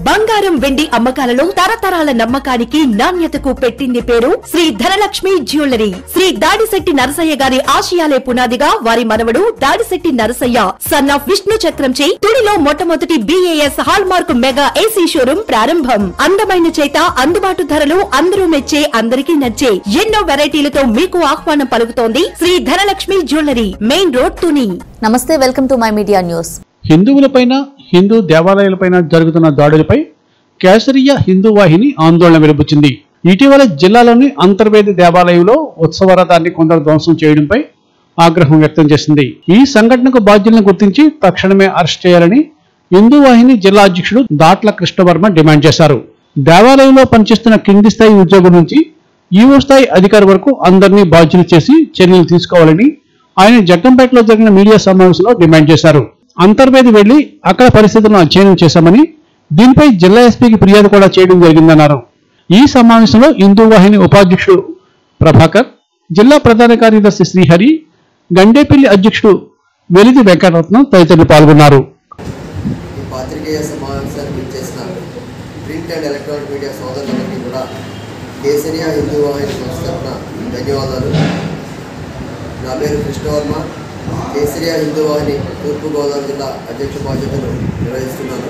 బంగారం వెండి అమ్మకాలలో తరతరాల నమ్మకానికి నాణ్యతకు పెట్టింది పేరు శ్రీ ధనలక్ష్మి జ్యువెలరీ శ్రీ దాడిశెట్టి నరసయ్య గారి ఆశయాలే పునాదిగా వారి మనవడు దాడిశెట్టి నరసయ్య సన్ ఆఫ్ విష్ణు చక్రంచే తుడిలో మొట్టమొదటి BAS hallmark mega AC showroom ప్రారంభం అందమైన చేత అందుబాటు ధరలు అందరూ మెచ్చే అందరికీ నచ్చే ఎన్నో వెరైటీలతో మీకు ఆహ్వానం పలుకుతోంది Shri Dhanalakshmi jewellery main road Tuni నమస్తే welcome to my media news హిందువులపైన హిందూ దేవాలయాలపైన జరుగుతున్న దాడులపై కేసరియ హిందూ వాహిని ఆందోళన వెలుబుచ్చింది ఇటీవల జిల్లాలోని అంతర్వేది దేవాలయంలో ఉత్సవరథాన్ని కొందరు ధ్వంసం చేయడంపై ఆగ్రహం వ్యక్తం చేసింది ఈ సంఘటనకు బాధ్యులను గుర్తించి తక్షణమే అరెస్ట్ చేయాలని హిందూ వాహిని జిల్లా అధ్యక్షుడు దాట్ల కృష్ణవర్మ డిమాండ్ చేశారు దేవాలయంలో పనిచేస్తున్న కింది స్థాయి ఉద్యోగుల నుంచి ఈవో స్థాయి అధికారి వరకు అందరినీ బాధ్యులు చేసి చర్యలు తీసుకోవాలని ఆయన జగ్గంపేటలో జరిగిన మీడియా సమావేశంలో డిమాండ్ చేశారు అంతర్వేది వెళ్లి అక్కడ పరిస్థితులను అధ్యయనం చేశామని దీనిపై జిల్లా ఎస్పీకి ఫిర్యాదు కూడా చేయడం జరిగిందన్నారు ఈ సమావేశంలో హిందూ వాహిని ఉపాధ్యక్షుడు ప్రభాకర్ జిల్లా ప్రధాన కార్యదర్శి శ్రీహరి గండేపల్లి అధ్యక్షుడు వెలిది వెంకటరత్నం తదితరులు పాల్గొన్నారు ఈ పాత్రికేయ సమావేశానికి ఇచ్చేసిన ప్రింట్ అండ్ ఎలక్ట్రానిక్ మీడియా సోదరులందరికీ కూడా కేసరియా హిందూ వాహిని సంస్థ తరఫున ధన్యవాదాలు నా పేరు కృష్ణవర్మ కేసరియా హిందూ వాహిని తూర్పుగోదావరి జిల్లా అధ్యక్ష బాధ్యతలు నిర్వహిస్తున్నాను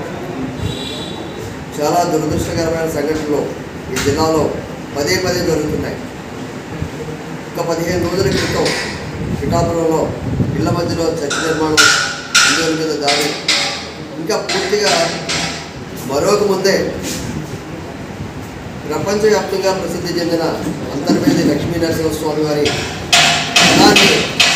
చాలా దురదృష్టకరమైన సంఘటనలు ఈ జిల్లాలో పదే పదే జరుగుతున్నాయి ఒక పదిహేను రోజుల క్రితం పిఠాపురంలో ఇళ్ల మధ్యలో చర్చ నిర్మాణం హిందువుల మీద దాడి ఇంకా పూర్తిగా మరొక ముందే ప్రపంచవ్యాప్తంగా ప్రసిద్ధి చెందిన అంతర్వేది లక్ష్మీ నరసింహస్వామి వారి స్థలాన్ని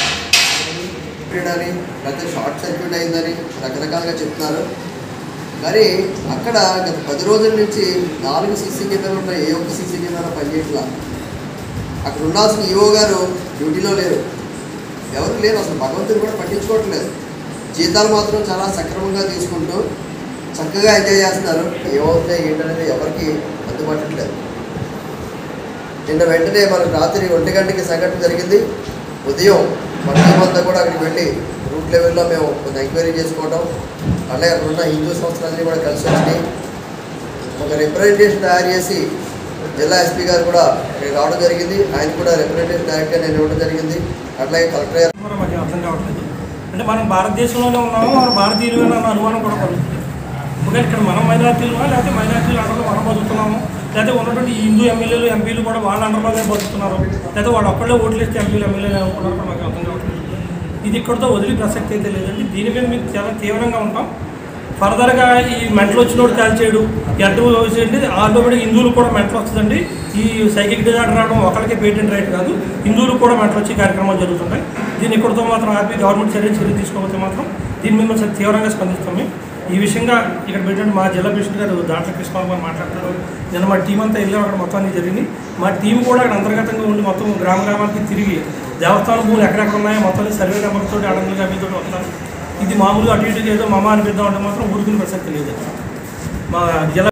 అని లేకపోతే షార్ట్ సర్క్యూట్ అయిందని రకరకాలుగా చెప్తున్నారు కానీ అక్కడ గత పది రోజుల నుంచి నాలుగు సీసీ కెమెరాలు ఉన్నాయి ఏ ఒక్క సీసీ కెమెరా పనిచేయట్లా అక్కడ ఉండాల్సిన ఈఓ గారు డ్యూటీలో లేరు ఎవరు లేరు అసలు భగవంతుని కూడా పట్టించుకోవట్లేదు జీతాలు మాత్రం చాలా సక్రమంగా తీసుకుంటూ చక్కగా ఎంజాయ్ చేస్తున్నారు ఏమవుతున్నాయి ఏంటనేది ఎవరికి అందుబాటట్లేదు నిన్న వెంటనే మనకు రాత్రి ఒంటి గంటకి సంఘటన జరిగింది ఉదయం మన టీం అంతా కూడా అక్కడికి వెళ్ళి రూట్ లెవెల్లో మేము కొంత ఎంక్వైరీ చేసుకోవడం అలాగే అక్కడ ఉన్న హిందూ సంస్థలన్నీ కూడా కలిసి వచ్చినాయి ఒక రిప్రజెంటేషన్ తయారు చేసి జిల్లా ఎస్పీ గారు కూడా ఇక్కడికి రావడం జరిగింది ఆయన కూడా రిప్రజెంటేషన్ డైరెక్ట్గా నేను ఇవ్వడం జరిగింది అట్లాగే కలెక్టర్ గారు కూడా మాకు అర్థం కావట్లేదు అంటే మనం భారతదేశంలోనే ఉన్నాము మన భారతీయులు అన్న అనుమానం కూడా కలుగుతుంది ఎందుకంటే ఇక్కడ మనం మైనార్టీలుగా లేకపోతే మైనార్టీలు అండర్లో మనం బతుకుతున్నాము లేకపోతే ఉన్నటువంటి ఈ హిందూ ఎమ్మెల్యేలు ఎంపీలు కూడా వాళ్ళ అండర్లోనే బతుకుతున్నారు లేకపోతే వాళ్ళు ఒక్కళ్ళే ఓట్లు వేస్తే ఎంపీలు ఎమ్మెల్యేలు అనుకున్నారు కూడా మాకు అర్థం కావట్లేదు ఇది ఇక్కడితో వదిలి ప్రసక్తి అయితే లేదండి దీని మీద మేము చాలా తీవ్రంగా ఉంటాం ఫర్దర్గా ఈ మెంటలు వచ్చినోడు కాల్చేయడు ఎడ్డు చేయండి ఆటోమేటిక్ హిందువులు కూడా మెంటలు వస్తుందండి ఈ సైకిక్ డిజార్డర్ రావడం ఒకరికి పేటెంట్ రైట్ కాదు హిందువులు కూడా మెంటలు వచ్చి కార్యక్రమాలు జరుగుతుంటాయి దీన్ని ఇక్కడితో మాత్రం ఆపి గవర్నమెంట్ చర్య చర్య తీసుకోకపోతే మాత్రం దీని మీద మేము చాలా తీవ్రంగా స్పందిస్తాం మేము ఈ విషయంగా ఇక్కడ పెట్టండి మా జిల్లా ప్రెసిడెంట్ గారు దాంట్లో కృష్ణబాబు గారు మాట్లాడతారు నిన్న మా టీం అంతా వెళ్ళాం అక్కడ మొత్తం అన్ని జరిగింది మా టీం కూడా అక్కడ అంతర్గతంగా ఉండి మొత్తం గ్రామ గ్రామానికి తిరిగి దేవస్థానం భూములు ఎక్కడెక్కడ ఉన్నాయో మొత్తం సర్వే నెంబర్తో అడంగులు కాపీతో వస్తారు ఇది మామూలుగా అటు ఇటు ఏదో మమ అనిపిద్దాం అంటే మాత్రం ఊరుకునే ప్రసక్తి లేదు మా జిల్లా